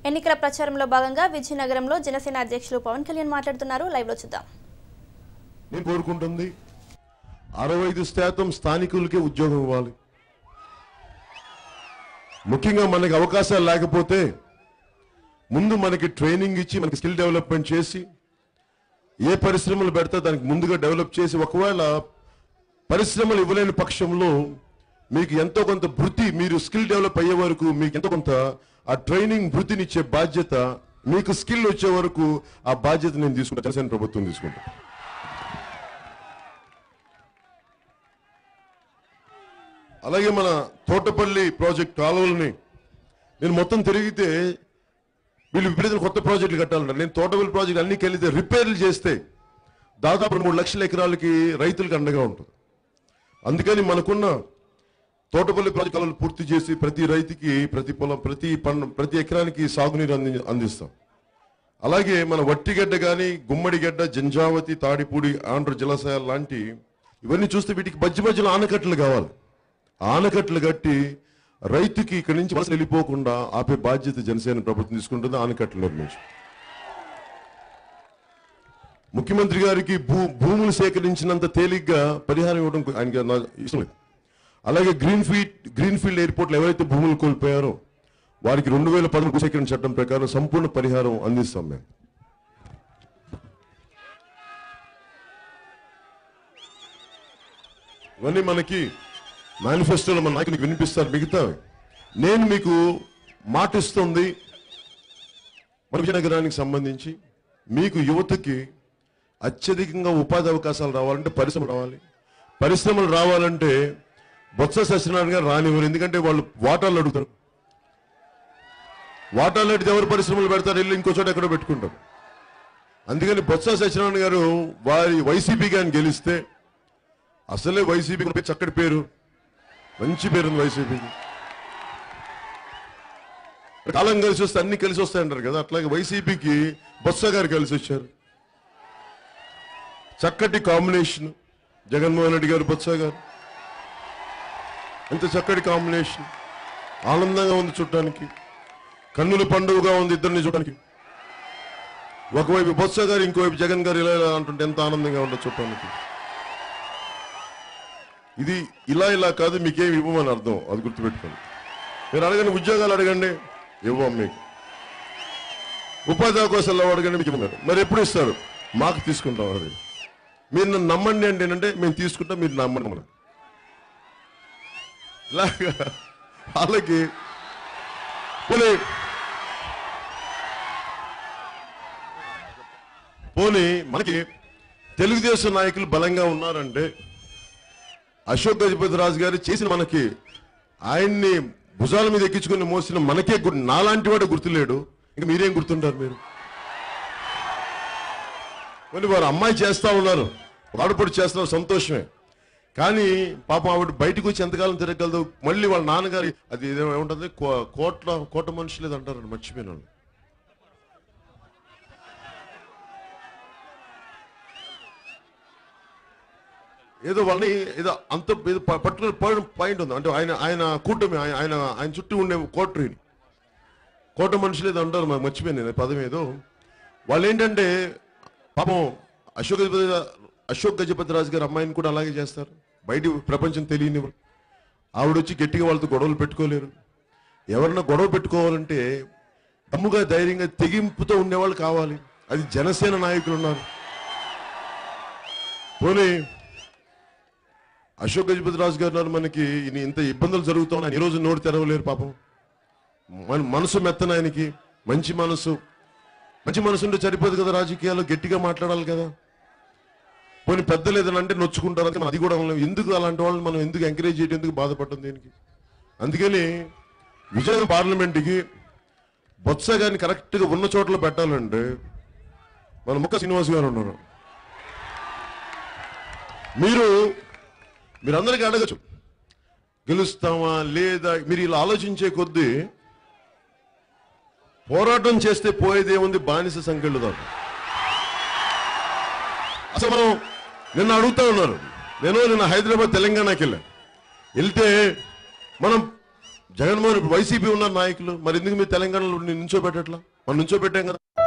ఎన్నికల ప్రచారంలో భాగంగా విజయనగరంలో జనసేన అధ్యక్షులు పవన్ కళ్యాణ్ మాట్లాడుతున్నారు లైవ్ లో చూద్దాం నేను కోరుకుంటుంది అరవై ఐదు శాతం స్థానికులకే ఉద్యోగం ఇవ్వాలి ముఖ్యంగా మనకి అవకాశాలు లేకపోతే ముందు మనకి ట్రైనింగ్ ఇచ్చి మనకి స్కిల్ డెవలప్మెంట్ చేసి ఏ పరిశ్రమలు పెడితే దానికి ముందుగా డెవలప్ చేసి ఒకవేళ పరిశ్రమలు ఇవ్వలేని పక్షంలో మీకు ఎంతో కొంత వృత్తి మీరు స్కిల్ డెవలప్ అయ్యే వరకు మీకు ఎంతో కొంత ఆ ట్రైనింగ్ వృత్తినిచ్చే బాధ్యత మీకు స్కిల్ వచ్చే వరకు ఆ బాధ్యత నేను తీసుకుంటా జనసేన ప్రభుత్వం తీసుకుంటా అలాగే మన తోటపల్లి ప్రాజెక్ట్ కాలువలని నేను మొత్తం తిరిగితే వీళ్ళు విపరీతం కొత్త ప్రాజెక్టులు కట్టాలంటారు నేను తోటపల్లి ప్రాజెక్ట్ అన్ని కలిగితే రిపేర్లు చేస్తే దాదాపు మూడు లక్షల ఎకరాలకి రైతులకు అండగా ఉంటుంది అందుకని మనకున్న తోటపల్లి ప్రాజెక్ట్ కాలువలు పూర్తి చేసి ప్రతి రైతుకి ప్రతి పొలం ప్రతి పంట ప్రతి ఎకరానికి సాగునీరు అంది అందిస్తాం అలాగే మన వట్టిగడ్డ కానీ గుమ్మడిగడ్డ జంజావతి తాడిపూడి ఆంధ్ర జలాశయాలు లాంటి ఇవన్నీ చూస్తే వీటికి మధ్య మధ్యలో ఆనకట్టలు కావాలి ఆనకట్టలు కట్టి రైతుకి ఇక్కడి నుంచి వలస వెళ్ళిపోకుండా ఆపే బాధ్యత జనసేన ప్రభుత్వం తీసుకుంటుంది ఆనకట్టలు నిర్మించి ముఖ్యమంత్రి గారికి భూ భూములు సేకరించినంత తేలిగ్గా పరిహారం ఇవ్వడం ఆయనకి నాకు ఇష్టం లేదు అలాగే గ్రీన్ ఫీల్డ్ గ్రీన్ ఫీల్డ్ ఎయిర్పోర్ట్లో ఎవరైతే భూములు కోల్పోయారో వారికి రెండు వేల పదమూడు భూసేకరణ చట్టం ప్రకారం సంపూర్ణ పరిహారం అందిస్తాం మేము ఇవన్నీ మనకి మేనిఫెస్టోలో మన నాయకునికి వినిపిస్తారు మిగతా నేను మీకు మాటిస్తుంది మన విజయనగరానికి సంబంధించి మీకు యువతకి అత్యధికంగా ఉపాధి అవకాశాలు రావాలంటే పరిశ్రమ రావాలి పరిశ్రమలు రావాలంటే బొత్స సత్యనారాయణ గారు రానివ్వరు ఎందుకంటే వాళ్ళు వాటాలు అడుగుతారు వాటాలు అడిగితే ఎవరు పరిశ్రమలు పెడతారు వెళ్ళి ఇంకో చోట ఎక్కడో పెట్టుకుంటారు అందుకని బొత్స సత్యనారాయణ గారు వారి వైసీపీ గారిని గెలిస్తే అసలే వైసీపీ చక్కటి పేరు మంచి పేరు ఉంది వైసీపీకి కాలం కలిసి వస్తే అన్ని కలిసి వస్తాయంటారు కదా అట్లాగే వైసీపీకి బొత్స గారు కలిసి వచ్చారు చక్కటి కాంబినేషన్ జగన్మోహన్ రెడ్డి గారు బొత్స గారు ఎంత చక్కటి కాంబినేషన్ ఆనందంగా ఉంది చూడటానికి కన్నుల పండుగగా ఉంది ఇద్దరిని చూడడానికి ఒకవైపు బొత్స గారు ఇంకోవైపు జగన్ గారు ఇలా ఇలా అంటుంటే ఎంత ఆనందంగా ఉండదు చూడటానికి ఇది ఇలా ఇలా కాదు మీకేం ఇవ్వమని అర్థం అది గుర్తుపెట్టుకోండి మీరు అడగండి ఉద్యోగాలు అడగండి ఇవ్వం మీకు ఉపాధి అవకాశాలు అడగండి మీకు ఇవ్వన్నారు మరి ఎప్పుడు ఇస్తారు మాకు తీసుకుంటాం అది మీరు నన్ను నమ్మండి అంటే ఏంటంటే మేము తీసుకుంటాం మీరు నమ్మండి మనం ఇలాగా వాళ్ళకి పోనీ పోనీ మనకి తెలుగుదేశం నాయకులు బలంగా ఉన్నారంటే అశోక్ గజపతి రాజు గారు చేసిన మనకి ఆయన్ని భుజాల మీద ఎక్కించుకుని మోసిన మనకే గు- నాలాంటి వాడు గుర్తులేడు ఇంకా మీరేం గుర్తుంటారు మీరు కొన్ని వారు అమ్మాయి చేస్తా ఉన్నారు వాడుపడి చేస్తున్నారు సంతోషమే కానీ పాపం ఆవిడ బయటకు వచ్చి ఎంతకాలం తిరగలదు మళ్ళీ వాళ్ళ నాన్నగారి అది ఏదో ఏముంటుంది కో- కోట్ల కోట మనుషులు ఏదో అంటారు మర్చిపోయిన వాళ్ళు ఏదో వాళ్ళని ఏదో అంత ఏదో పర్టికులర్ పాయింట్ ఉంది అంటే ఆయన ఆయన కూటమి ఆయన ఆయన ఆయన చుట్టూ ఉండే కోటరీని కోట మనుషులు ఏదో అంటారు మాకు మర్చిపోయాను నేను పదం ఏదో వాళ్ళు ఏంటంటే పాపం అశోక్ గజపతి అశోక్ గజపతి రాజు గారు అమ్మాయిని కూడా అలాగే చేస్తారు బయట ప్రపంచం తెలియనివ్వరు ఆవిడ వచ్చి గట్టిగా వాళ్ళతో గొడవలు పెట్టుకోలేరు ఎవరన్నా గొడవ పెట్టుకోవాలంటే దమ్ముగా ధైర్యంగా తెగింపుతో ఉండేవాళ్ళు కావాలి అది జనసేన నాయకులు ఉన్నారు పోనీ అశోక్ గజపతి రాజు గారు ఉన్నారు మనకి ఇన్ని ఇంత ఇబ్బందులు జరుగుతున్నాయి ఈ రోజు నోరు తెరవలేరు పాపం మన మనసు మెత్తన ఆయనకి మంచి మనసు మంచి మనసు ఉంటే సరిపోదు కదా రాజకీయాల్లో గట్టిగా మాట్లాడాలి కదా పోనీ పెద్దలు ఏదైనా అంటే నొచ్చుకుంటారు అంటే అది కూడా మనం ఎందుకు అలాంటి వాళ్ళని మనం ఎందుకు ఎంకరేజ్ చేయడం ఎందుకు బాధపడటం దీనికి అందుకని విజయనగరం పార్లమెంట్కి బొత్స గారిని కరెక్ట్గా ఉన్న చోట్ల పెట్టాలంటే మన ముక్క శ్రీనివాస్ గారు ఉన్నారు మీరు మీరందరికీ అడగచ్చు గెలుస్తామా లేదా మీరు ఇలా ఆలోచించే కొద్దీ పోరాటం చేస్తే పోయేదేముంది బానిస సంఖ్యలు దాకా అసలు మనం నిన్న అడుగుతా ఉన్నారు నేను నిన్న హైదరాబాద్ తెలంగాణకి వెళ్ళాను వెళ్తే మనం జగన్మోహన్ ఇప్పుడు వైసీపీ ఉన్న నాయకులు మరి ఎందుకు మీరు తెలంగాణలో నించోబెట్టట్లా మనం నించోబెట్టాం కదా